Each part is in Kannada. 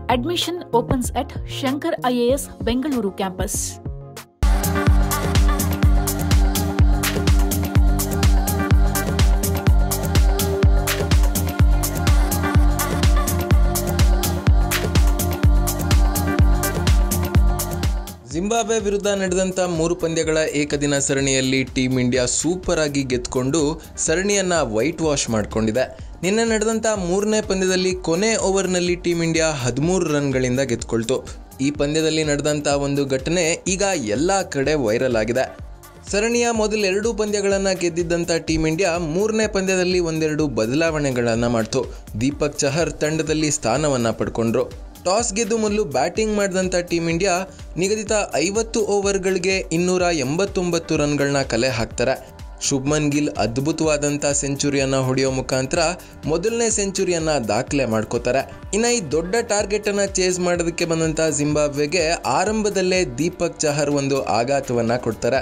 Admission opens at Shankar IAS Bengaluru campus. Zimbabwe ವಿರುದ್ಧ ನಡೆದಂಥ ಮೂರು ಪಂದ್ಯಗಳ ಏಕದಿನ ಸರಣಿಯಲ್ಲಿ ಟೀಂ ಇಂಡಿಯಾ ಸೂಪರ್ ಆಗಿ ಗೆದ್ದುಕೊಂಡು ಸರಣಿಯನ್ನ ವೈಟ್ ವಾಶ್ ಮಾಡಿಕೊಂಡಿದೆ ನಿನ್ನೆ ನಡೆದಂಥ ಮೂರನೇ ಪಂದ್ಯದಲ್ಲಿ ಕೊನೆ ಓವರ್ನಲ್ಲಿ ಟೀಂ ಇಂಡಿಯಾ ಹದಿಮೂರು ರನ್ಗಳಿಂದ ಗೆದ್ಕೊಳ್ತು ಈ ಪಂದ್ಯದಲ್ಲಿ ನಡೆದಂಥ ಒಂದು ಘಟನೆ ಈಗ ಎಲ್ಲ ಕಡೆ ವೈರಲ್ ಆಗಿದೆ ಸರಣಿಯ ಮೊದಲೆರಡು ಪಂದ್ಯಗಳನ್ನು ಗೆದ್ದಿದ್ದಂಥ ಟೀಂ ಇಂಡಿಯಾ ಮೂರನೇ ಪಂದ್ಯದಲ್ಲಿ ಒಂದೆರಡು ಬದಲಾವಣೆಗಳನ್ನು ಮಾಡ್ತು ದೀಪಕ್ ಚಹರ್ ತಂಡದಲ್ಲಿ ಸ್ಥಾನವನ್ನು ಪಡ್ಕೊಂಡ್ರು ಟಾಸ್ ಗೆದ್ದು ಮೊದಲು ಬ್ಯಾಟಿಂಗ್ ಮಾಡಿದಂಥ ಟೀಂ ಇಂಡಿಯಾ ನಿಗದಿತ ಐವತ್ತು ಓವರ್ಗಳಿಗೆ ಇನ್ನೂರ ಎಂಬತ್ತೊಂಬತ್ತು ರನ್ಗಳನ್ನ ಕಲೆ ಹಾಕ್ತಾರೆ ಶುಭ್ಮನ್ ಗಿಲ್ ಅದ್ಭುತವಾದಂಥ ಸೆಂಚುರಿಯನ್ನು ಹೊಡೆಯೋ ಮುಖಾಂತರ ಮೊದಲನೇ ಸೆಂಚುರಿಯನ್ನು ದಾಖಲೆ ಮಾಡ್ಕೋತಾರೆ ಇನ್ನು ಈ ದೊಡ್ಡ ಟಾರ್ಗೆಟನ್ನು ಚೇಸ್ ಮಾಡೋದಕ್ಕೆ ಬಂದಂಥ ಜಿಂಬಾಬ್ವೆಗೆ ಆರಂಭದಲ್ಲೇ ದೀಪಕ್ ಚಹರ್ ಒಂದು ಆಘಾತವನ್ನು ಕೊಡ್ತಾರೆ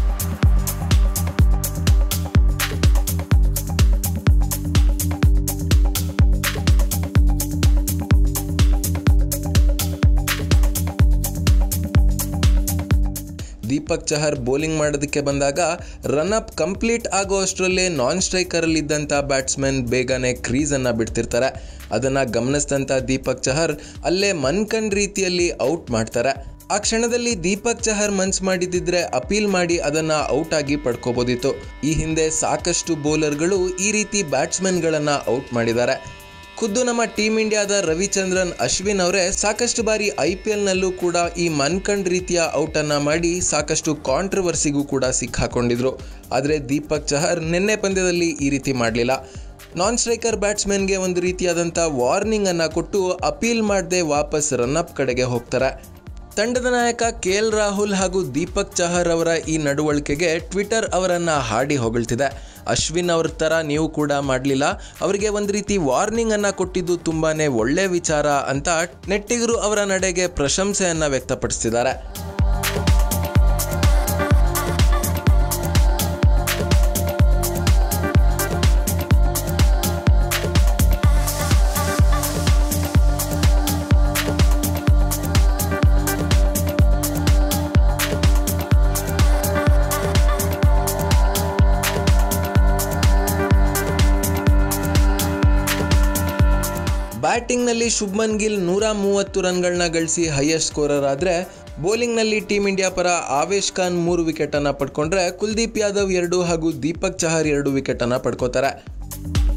ದೀಪಕ್ ಚಹರ್ ಬೌಲಿಂಗ್ ಮಾಡೋದಕ್ಕೆ ಬಂದಾಗ ರನ್ ಅಪ್ ಕಂಪ್ಲೀಟ್ ಆಗೋ ಅಷ್ಟರಲ್ಲೇ ನಾನ್ ಸ್ಟ್ರೈಕರಲ್ಲಿ ಇದ್ದಂಥ ಬ್ಯಾಟ್ಸ್ಮನ್ ಬೇಗನೆ ಕ್ರೀಸನ್ನು ಬಿಡ್ತಿರ್ತಾರೆ ಅದನ್ನು ಗಮನಿಸಿದಂಥ ದೀಪಕ್ ಚಹರ್ ಅಲ್ಲೇ ಮನ್ಕಂಡ್ ರೀತಿಯಲ್ಲಿ ಔಟ್ ಮಾಡ್ತಾರೆ ಆ ಕ್ಷಣದಲ್ಲಿ ದೀಪಕ್ ಚಹರ್ ಮನ್ಸ್ ಮಾಡಿದ್ದಿದ್ರೆ ಅಪೀಲ್ ಮಾಡಿ ಅದನ್ನ ಔಟ್ ಆಗಿ ಪಡ್ಕೋಬೋದಿತ್ತು ಈ ಹಿಂದೆ ಸಾಕಷ್ಟು ಬೌಲರ್ಗಳು ಈ ರೀತಿ ಬ್ಯಾಟ್ಸ್ಮನ್ಗಳನ್ನು ಔಟ್ ಮಾಡಿದ್ದಾರೆ ಖುದ್ದು ನಮ್ಮ ಟೀಮ್ ಇಂಡಿಯಾದ ರವಿಚಂದ್ರನ್ ಅಶ್ವಿನ್ ಅವರೇ ಸಾಕಷ್ಟು ಬಾರಿ ಐ ಪಿ ಎಲ್ನಲ್ಲೂ ಕೂಡ ಈ ಮನ್ಕಂಡ್ ರೀತಿಯ ಔಟನ್ನು ಮಾಡಿ ಸಾಕಷ್ಟು ಕಾಂಟ್ರವರ್ಸಿಗೂ ಕೂಡ ಸಿಕ್ಕಾಕೊಂಡಿದ್ರು ಆದರೆ ದೀಪಕ್ ಚಹರ್ ನಿನ್ನೆ ಪಂದ್ಯದಲ್ಲಿ ಈ ರೀತಿ ಮಾಡಲಿಲ್ಲ ನಾನ್ ಸ್ಟ್ರೈಕರ್ ಬ್ಯಾಟ್ಸ್ಮನ್ಗೆ ಒಂದು ರೀತಿಯಾದಂಥ ವಾರ್ನಿಂಗ್ ಅನ್ನು ಕೊಟ್ಟು ಅಪೀಲ್ ಮಾಡದೆ ವಾಪಸ್ ರನ್ಅಪ್ ಕಡೆಗೆ ಹೋಗ್ತಾರೆ ತಂಡದ ನಾಯಕ ಕೆ ಎಲ್ ರಾಹುಲ್ ಹಾಗೂ ದೀಪಕ್ ಚಹರ್ ಅವರ ಈ ನಡವಳಿಕೆಗೆ ಟ್ವಿಟರ್ ಅವರನ್ನ ಹಾಡಿ ಹೊಗಳ್ತಿದೆ ಅಶ್ವಿನ್ ಅವ್ರ ಥರ ನೀವು ಕೂಡ ಮಾಡಲಿಲ್ಲ ಅವರಿಗೆ ಒಂದು ರೀತಿ ವಾರ್ನಿಂಗ್ ಅನ್ನ ಕೊಟ್ಟಿದ್ದು ತುಂಬಾನೇ ಒಳ್ಳೆ ವಿಚಾರ ಅಂತ ನೆಟ್ಟಿಗರು ಅವರ ನಡೆಗೆ ಪ್ರಶಂಸೆಯನ್ನ ವ್ಯಕ್ತಪಡಿಸ್ತಿದ್ದಾರೆ ಬ್ಯಾಟಿಂಗ್ನಲ್ಲಿ ಶುಭ್ಮನ್ ಗಿಲ್ ನೂರ ಮೂವತ್ತು ರನ್ಗಳನ್ನ ಗಳಿಸಿ ಹೈಯೆಸ್ಟ್ ಸ್ಕೋರರ್ ಆದರೆ ಬೌಲಿಂಗ್ನಲ್ಲಿ ಟೀಮ್ ಇಂಡಿಯಾ ಪರ ಆವೇಶ್ ಖಾನ್ ಮೂರು ವಿಕೆಟನ್ನು ಪಡ್ಕೊಂಡ್ರೆ ಕುಲ್ದೀಪ್ ಯಾದವ್ ಎರಡು ಹಾಗೂ ದೀಪಕ್ ಚಹರ್ ಎರಡು ವಿಕೆಟನ್ನು ಪಡ್ಕೋತಾರೆ